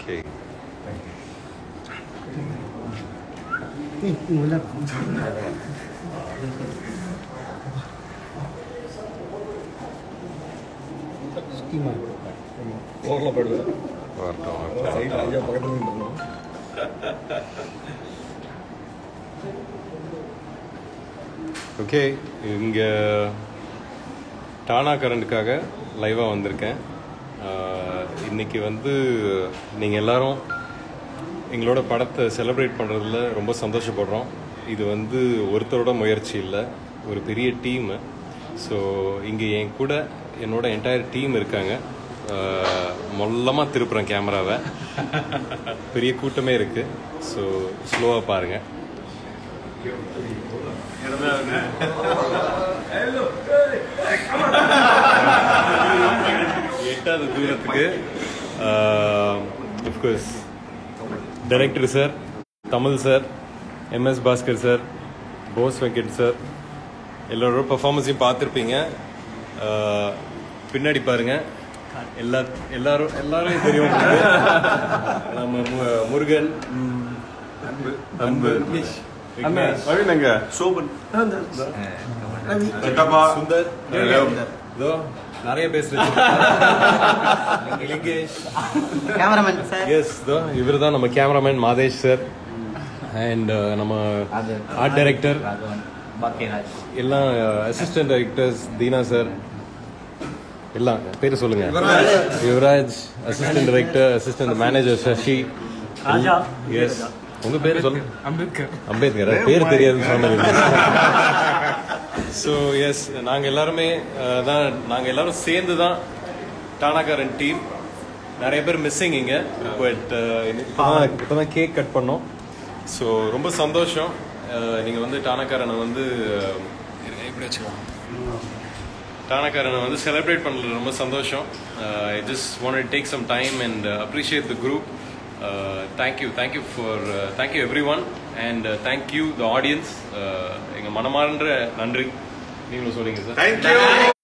Okay ஓரல போயிடுவேன் வரட்டும் வரட்டும் சைடில் ஐயா பக்கத்துல நின்று ஓகே இங்கே டானா கரண்ட்டுக்காக லைவாக வந்திருக்கேன் ஆஹ், இன்னைக்கு வந்து நீங்கள் எல்லாரும் எங்களோட படத்தை செலிப்ரேட் பண்ணுறதுல ரொம்ப சந்தோஷப்படுறோம் இது வந்து ஒருத்தரோட முயற்சி இல்லை ஒரு பெரிய டீமு ஸோ இங்கே என் கூட என்னோட என்டையர் டீம் இருக்காங்க மொல்லமாக திருப்புறேன் கேமராவை பெரிய கூட்டமே இருக்குது ஸோ ஸ்லோவாக பாருங்கள் எட்டாவது தூரத்துக்கு of course director sir Tamil sir MS Bhaskar sir Bose Venkat sir எல்லாரோட பர்ஃபார்மன்ஸையும் பார்த்துருப்பீங்க ஆஹ், பின்னாடி பாருங்க எல்லா எல்லாரும் எல்லாரும் தெரியும் உங்களுக்கு. நம்ம மு- முருகன் அன்பு விக்னேஷ் ரவினங்க சோபன் சுந்தர் இதோ நிறைய பேசுறேன் லிங்கேஷ் கேமராமேன் சார் எஸ் தோ இவர் தான் நம்ம கேமராமேன் மாதேஷ் சார் அண்ட் நம்ம ஆர்ட் டைரக்டர் ராகவன் பாக்கியராஜ் எல்லாம் அசிஸ்டன்ட் டைரக்டர்ஸ் தீனா சார் எல்லாம் பேர் சொல்லுங்க Yuvaraj assistant director assistant manager Sasi Raja yes உங்க பேர் சொல்லுங்க அம்பேத்கர் அம்பேத்கர் பேர் தெரியாதுன்னு சொன்னது ஸோ எஸ் நாங்கள் எல்லாருமே அஹ், தான் நாங்கள் எல்லாரும் சேர்ந்து தான் டானாக்காரன் டீம் நிறைய பேர் மிஸ்ஸிங் இங்க பட் இப்போதான் இப்போதான் கேக் கட் பண்ணோம் ஸோ ரொம்ப சந்தோஷம் அஹ், நீங்க வந்து டானாக்காரனை வந்து அஹ், இருங்க, இப்படி வச்சுக்கலாம் டானாக்காரனை வந்து செலிப்ரேட் பண்ணல ரொம்ப சந்தோஷம் I just want take some time and appreciate the group thank you thank you for thank you everyone and thank you the audience எங்கள் மனமார்ன்ற நன்றி நீங்களும் சொல்லுங்க சார் தேங்க்யூ